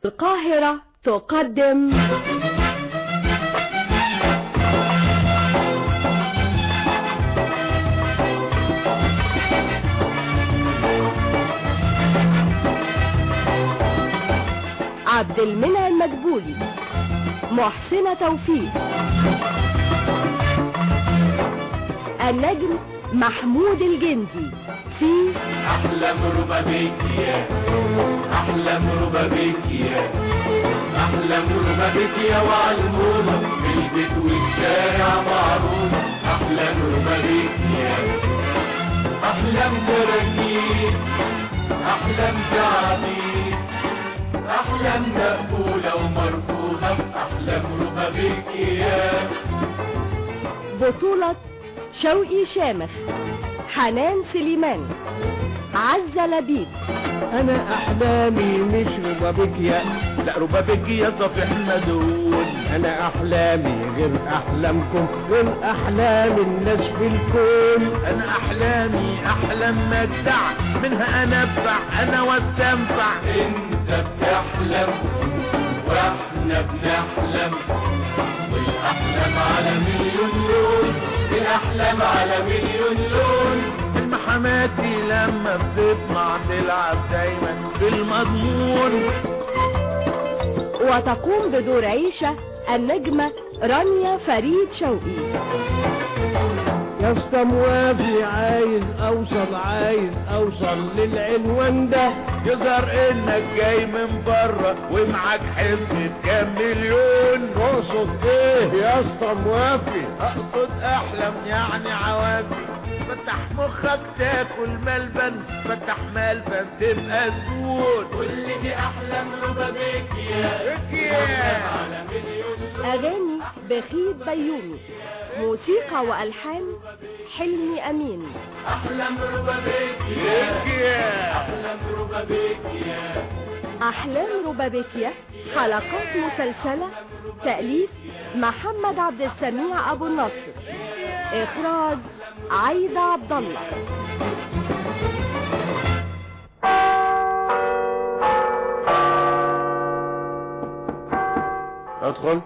القاهرة تقدم عبد المنعم مدبولي محسنة توفيق النجم محمود الجندي في أحلم ربابيك يا أحلم ربابيك يا أحلم ربابيك يا وعلمومة في البيت والشارع معروفة أحلم ربابيك يا أحلم كراكيب أحلم تعابير أحلم مقبولة ومرفوضة أحلم ربابيك يا بطولة شوقي شامخ حنان سليمان عزة لبيب انا احلامي مش ربابيكيا لا ربابيكيا صفيح مدون انا احلامي غير احلامكم غير احلام الناس في الكون انا احلامي احلام مجدع منها انفع انا واستنفع انت بتحلم واحنا بنحلم والاحلام على مليون لون الاحلام على مليون لون حماتي لما بتطمع تلعب دايما بالمضمون وتقوم بدور عيشة النجمة رانيا فريد شوقي يا اسطى موافي عايز اوصل عايز اوصل للعنوان ده يظهر انك جاي من بره ومعاك حزب كام مليون تقصد ايه يا اسطى موافي اقصد احلم يعني عوافي فتح مخك تاكل ملبن فتح ملبن تبقى زبون كل دي احلام ربابيك يا يا على مليون لون أغاني بخيت بيومي موسيقى وألحان حلمي أمين احلام ربابيك يا يا احلام ربابيك يا أحلام ربابيكيا حلقات مسلسلة تأليف محمد عبد السميع أبو النصر إخراج عايدة عبد الله ادخل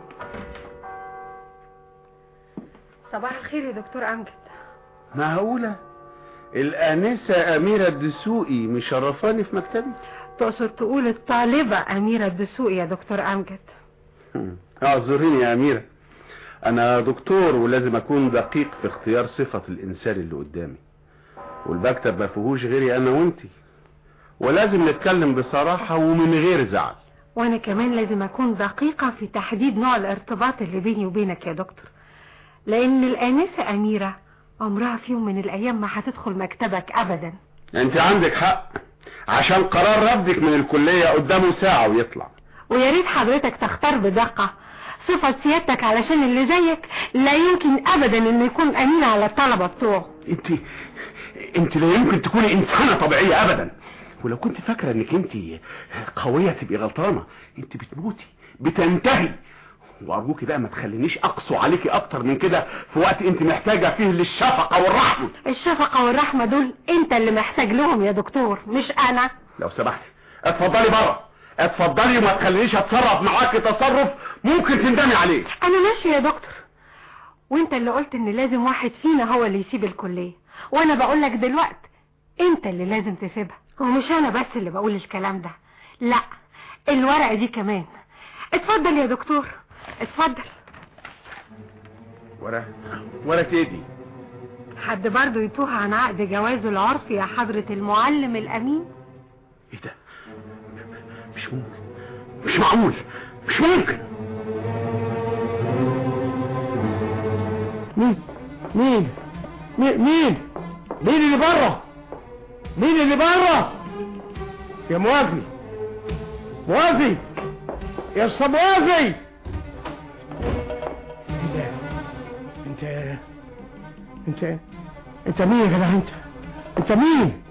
صباح الخير يا دكتور أمجد معقولة الآنسة أميرة الدسوقي مشرفاني في مكتبي تقصد تقول الطالبة أميرة الدسوقي يا دكتور أمجد اعذريني يا أميرة أنا دكتور ولازم أكون دقيق في اختيار صفة الإنسان اللي قدامي والمكتب ما فيهوش غيري أنا وأنتي ولازم نتكلم بصراحة ومن غير زعل وأنا كمان لازم أكون دقيقة في تحديد نوع الارتباط اللي بيني وبينك يا دكتور لأن الآنسة أميرة عمرها في يوم من الأيام ما هتدخل مكتبك أبدا أنت عندك حق عشان قرار رفضك من الكلية قدامه ساعة ويطلع ويا ريت حضرتك تختار بدقة صفة سيادتك علشان اللي زيك لا يمكن أبدا إنه يكون أمين على الطلبة بتوعه انت انت لا يمكن تكوني انسانة طبيعية ابدا ولو كنت فاكرة انك انت قوية تبقي غلطانة انت بتموتي بتنتهي وارجوكي بقى ما تخلينيش اقسو عليكي اكتر من كده في وقت انت محتاجة فيه للشفقة والرحمة الشفقة والرحمة دول أنت اللي محتاج لهم يا دكتور مش أنا لو سمحتي اتفضلي بره اتفضلي وما تخلينيش اتصرف معاكي تصرف ممكن تندمي عليه انا ماشي يا دكتور وانت اللي قلت ان لازم واحد فينا هو اللي يسيب الكلية وانا بقول لك دلوقت انت اللي لازم تسيبها ومش انا بس اللي بقول الكلام ده لا الورقة دي كمان اتفضل يا دكتور اتفضل ورا ورا تيدي حد برضه يتوه عن عقد جوازه العرفي يا حضرة المعلم الامين ايه ده مش ممكن مش معقول مش ممكن مين مين مين مين مين اللي بره مين اللي بره يا موافي موافي يا اسطى موافي انت انت انت انت مين يا جدع انت انت مين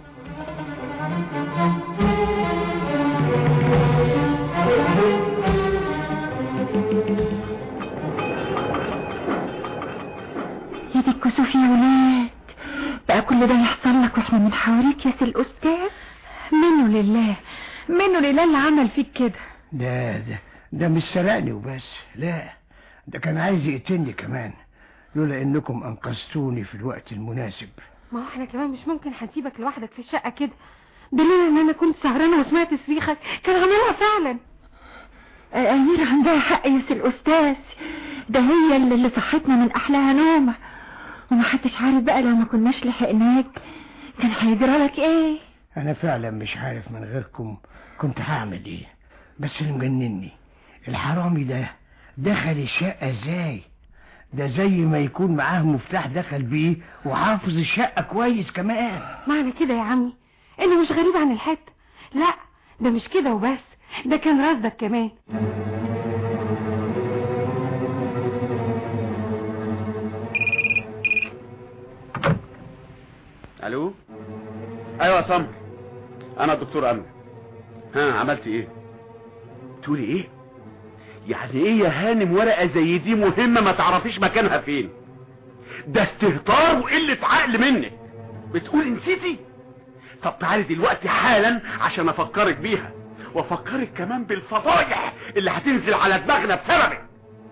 يا دي الكسوف يا ولاد بقى كل ده يحصل لك واحنا بنحاوريك يا سي الاستاذ منه لله منه لله اللي عمل فيك كده ده ده ده مش سرقني وبس لا ده كان عايز يقتلني كمان لولا انكم انقذتوني في الوقت المناسب ما هو احنا كمان مش ممكن هنسيبك لوحدك في الشقة كده دليل ان انا كنت سهرانة وسمعت صريخك كان عاملها فعلا أميرة عندها حق يا سي الأستاذ ده هي اللي, اللي صحتنا من أحلاها نومة ومحدش عارف بقى لو ما كناش لحقناك كان هيجرى لك ايه انا فعلا مش عارف من غيركم كنت هعمل ايه بس اللي مجنني الحرامي ده دخل الشقة ازاي ده زي ما يكون معاه مفتاح دخل بيه وحافظ الشقة كويس كمان معنى كده يا عمي انه مش غريب عن الحتة لا ده مش كده وبس ده كان رصدك كمان الو ايوه يا سمر انا الدكتور امل ها عملت ايه تقولي ايه يعني ايه يا هانم ورقه زي دي مهمه ما تعرفيش مكانها فين ده استهتار وقله عقل منك بتقولي نسيتي طب تعالي دلوقتي حالا عشان افكرك بيها وافكرك كمان بالفضايح اللي هتنزل على دماغنا بسببك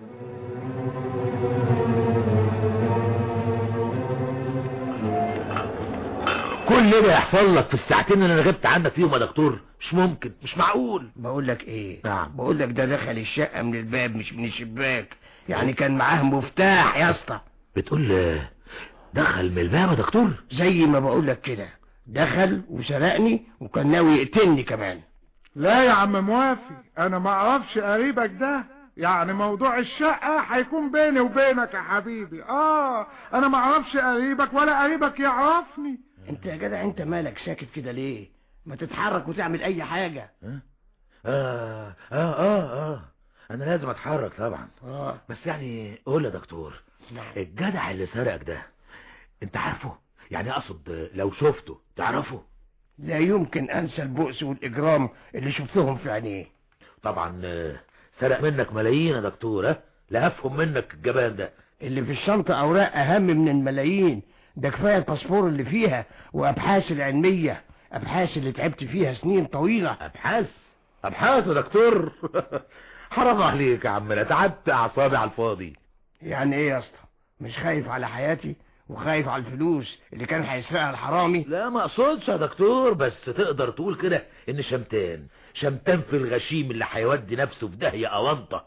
كل ده يحصل لك في الساعتين اللي انا غبت عنك فيهم يا دكتور مش ممكن مش معقول بقول لك ايه نعم. بقول لك ده دخل الشقة من الباب مش من الشباك يعني كان معاه مفتاح يا اسطى بتقول آه، دخل من الباب يا دكتور زي ما بقول لك كده دخل وسرقني وكان ناوي يقتلني كمان لا يا عم موافي انا ما اعرفش قريبك ده يعني موضوع الشقة هيكون بيني وبينك يا حبيبي اه انا ما اعرفش قريبك ولا قريبك يعرفني انت يا جدع انت مالك ساكت كده ليه ما تتحرك وتعمل اي حاجة اه اه اه اه, آه. انا لازم اتحرك طبعا اه بس يعني قول يا دكتور نعم. الجدع اللي سرقك ده انت عارفه يعني اقصد آه، لو شفته تعرفه لا يمكن انسى البؤس والاجرام اللي شفتهم في عينيه طبعا آه، سرق منك ملايين يا دكتور ها لا افهم منك الجبان ده اللي في الشنطة اوراق اهم من الملايين ده كفاية الباسبور اللي فيها وابحاث العلمية ابحاث اللي تعبت فيها سنين طويلة ابحاث ابحاث يا دكتور حرام عليك يا عم انا تعبت اعصابي على الفاضي يعني ايه يا اسطى مش خايف على حياتي وخايف على الفلوس اللي كان هيسرقها الحرامي لا ما اقصدش يا دكتور بس تقدر تقول كده ان شمتان شمتان في الغشيم اللي هيودي نفسه في داهية اونطة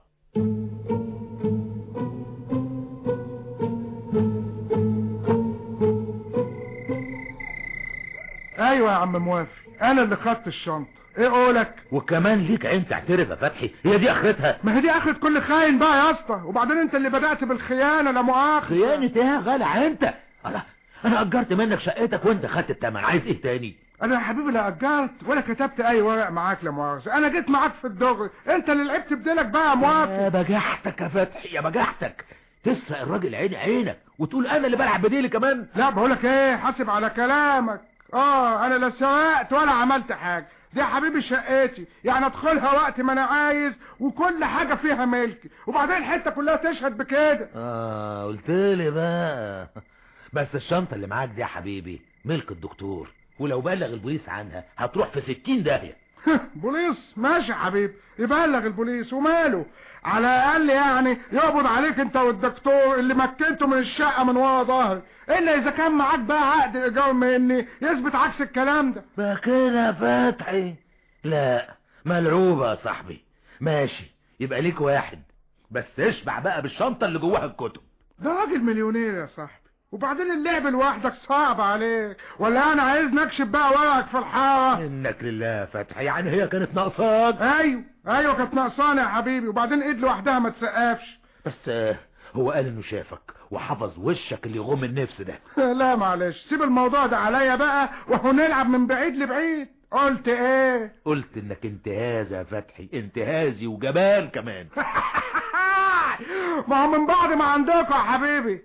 ايوه يا عم موافي انا اللي خدت الشنطة ايه قولك وكمان ليك عين تعترف يا فتحي هي دي اخرتها ما هي دي اخرة كل خاين بقى يا اسطى وبعدين انت اللي بدأت بالخيانة لا مؤاخذة خيانة ايه يا غالع انت انا انا اجرت منك شقتك وانت خدت التمن عايز ايه تاني انا يا حبيبي لا اجرت ولا كتبت اي ورق معاك لا مؤاخذة انا جيت معاك في الدغري انت اللي لعبت بديلك بقى يا يا موافي بجحتك يا فتحي يا بجحتك تسرق الراجل عين عينك وتقول انا اللي بلعب بديلي كمان لا بقولك ايه حاسب على كلامك اه انا لا سرقت ولا عملت حاجة دي يا حبيبي شقتي يعني ادخلها وقت ما انا عايز وكل حاجة فيها ملكي وبعدين الحتة كلها تشهد بكده اه قلت لي بقى بس الشنطة اللي معاك دي يا حبيبي ملك الدكتور ولو بلغ البوليس عنها هتروح في ستين داهية بوليس ماشي يا حبيبي يبلغ البوليس وماله على الاقل يعني يقبض عليك انت والدكتور اللي مكنته من الشقة من ورا ظهري الا اذا كان معاك بقى عقد ايجار مني يثبت عكس الكلام ده بقى كده يا فتحي لا ملعوبة يا صاحبي ماشي يبقى ليك واحد بس اشبع بقى بالشنطة اللي جواها الكتب ده راجل مليونير يا صاحبي وبعدين اللعب لوحدك صعب عليك ولا انا عايز نكشف بقى ورقك في الحارة منك لله يا فتحي يعني هي كانت ناقصاك ايوه ايوه كانت ناقصاني يا حبيبي وبعدين ايد لوحدها ما تسقفش بس آه، هو قال انه شافك وحفظ وشك اللي يغم النفس ده لا معلش سيب الموضوع ده عليا بقى وهو نلعب من بعيد لبعيد قلت ايه قلت انك انتهاز يا فتحي انتهازي وجبان كمان ما هو من بعد ما عندكم يا حبيبي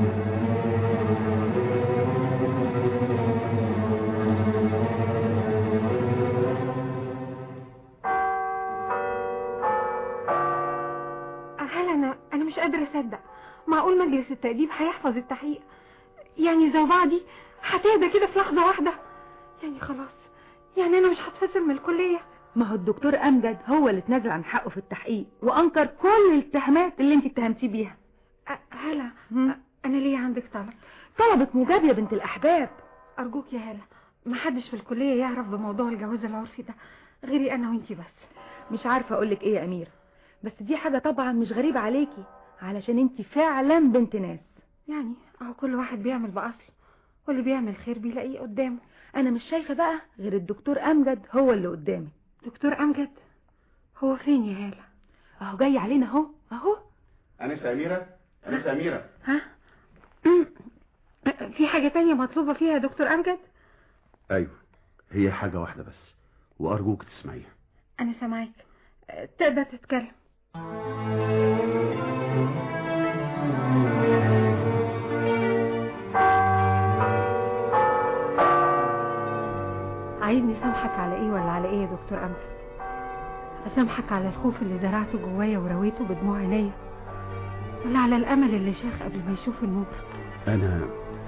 هل انا انا مش قادرة اصدق معقول مجلس التأديب هيحفظ التحقيق يعني زوبعة دي هتهدى كده في لحظة واحدة يعني خلاص يعني انا مش هتفصل من الكلية ما هو الدكتور امجد هو اللي اتنازل عن حقه في التحقيق وانكر كل الاتهامات اللي انت اتهمتيه بيها أ- هلا هم؟ أ- انا ليه عندك طلب طلبت مجاب يا بنت الاحباب ارجوك يا هلا ما حدش في الكليه يعرف بموضوع الجواز العرفي ده غيري انا وانتي بس مش عارفه اقول لك ايه يا اميره بس دي حاجه طبعا مش غريبه عليكي علشان انت فعلا بنت ناس يعني اهو كل واحد بيعمل باصله واللي بيعمل خير بيلاقيه قدامه انا مش شايفه بقى غير الدكتور امجد هو اللي قدامي دكتور امجد هو فين يا هاله اهو جاي علينا اهو اهو أنسة أميرة أنسة أميرة ها في حاجه تانية مطلوبه فيها يا دكتور امجد أيوة هي حاجة واحدة بس وأرجوك تسمعيها انا سامعاك تقدر تتكلم عايزني اسامحك على ايه ولا على ايه يا دكتور امجد اسامحك على الخوف اللي زرعته جوايا ورويته بدموع عينيا ولا على الامل اللي شاخ قبل ما يشوف النور أنا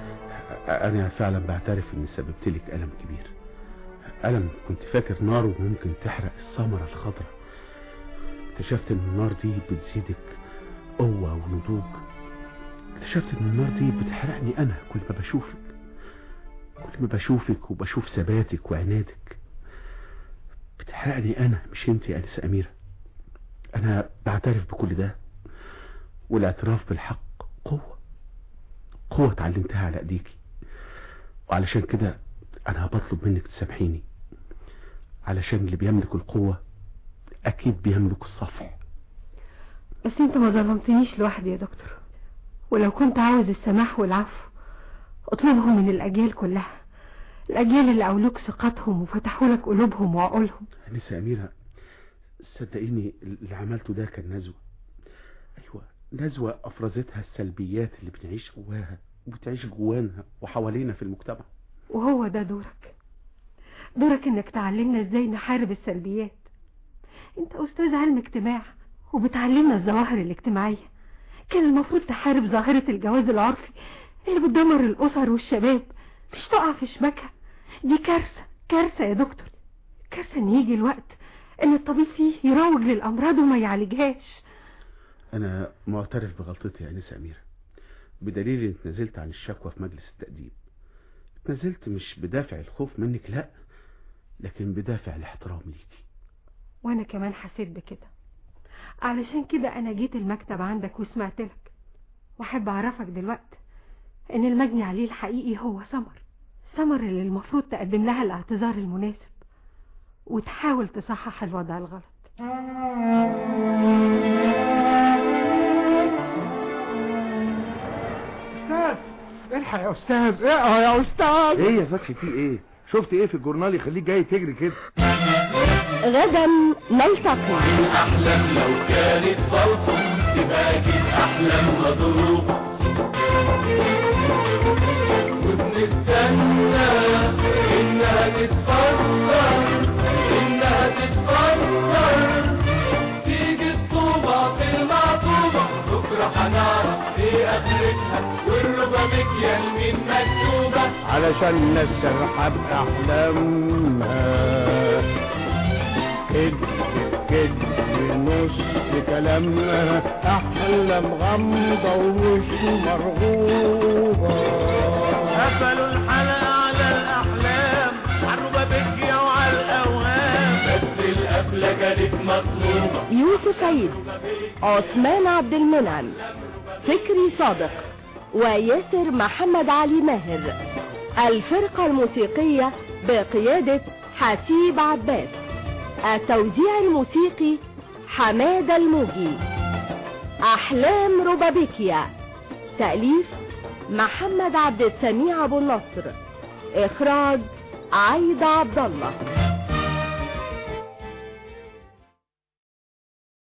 أنا فعلا بعترف إني سببت لك ألم كبير ألم كنت فاكر ناره ممكن تحرق الثمرة الخضراء اكتشفت إن النار دي بتزيدك قوة ونضوج اكتشفت إن النار دي بتحرقني أنا كل ما بشوفك كل ما بشوفك وبشوف ثباتك وعنادك بتحرقني أنا مش أنت يا أنسة أميرة أنا بعترف بكل ده والاعتراف بالحق قوة قوة اتعلمتها على ايديكي وعلشان كده انا بطلب منك تسامحيني علشان اللي بيملك القوة اكيد بيملك الصفح بس انت ما ظلمتنيش لوحدي يا دكتور ولو كنت عاوز السماح والعفو اطلبه من الاجيال كلها الاجيال اللي اولوك ثقتهم وفتحوا لك قلوبهم وعقولهم انسة اميرة صدقيني اللي عملته ده كان نزوة ايوه نزوة افرزتها السلبيات اللي بنعيش جواها وبتعيش جوانا وحوالينا في المجتمع وهو ده دورك دورك انك تعلمنا ازاي نحارب السلبيات انت استاذ علم اجتماع وبتعلمنا الظواهر الاجتماعية كان المفروض تحارب ظاهرة الجواز العرفي اللي بتدمر الاسر والشباب مش تقع في شبكها دي كارثة كارثة يا دكتور كارثة ان يجي الوقت ان الطبيب فيه يروج للامراض وما يعالجهاش انا معترف بغلطتي يا انسة اميرة بدليل اني اتنازلت عن الشكوى في مجلس التأديب اتنازلت مش بدافع الخوف منك لا لكن بدافع الاحترام ليكي وانا كمان حسيت بكده علشان كده انا جيت المكتب عندك وسمعت لك واحب اعرفك دلوقتي ان المجني عليه الحقيقي هو سمر سمر اللي المفروض تقدم لها الاعتذار المناسب وتحاول تصحح الوضع الغلط استاذ الحق يا استاذ اقرا يا استاذ ايه يا فتحي في ايه شفت ايه في الجورنال يخليك جاي تجري كده غدا نلتقي أحلام لو كانت صلصة تبقى أكيد أحلام مضروب وبنستنى إنها تتفسر إنها تتفسر تيجي الطوبة في المعطوبة بكرة هنعرف إيه آخرتها والربا مكيال مين مكتوبة علشان نسرح بأحلامها كذب كذب نص كلامها أحلام غامضة ومش مرغوبة قفلوا الحلقة على الأحلام عالربا بكيا وعلى الأوهام بس القفلة كانت مطلوبة يوسف عيد عثمان عبد المنعم فكري صادق وياسر محمد علي ماهر الفرقة الموسيقية بقيادة حسيب عباس التوزيع الموسيقي حماد الموجي أحلام روبابيكيا تأليف محمد عبد السميع أبو النصر إخراج عايدة عبد الله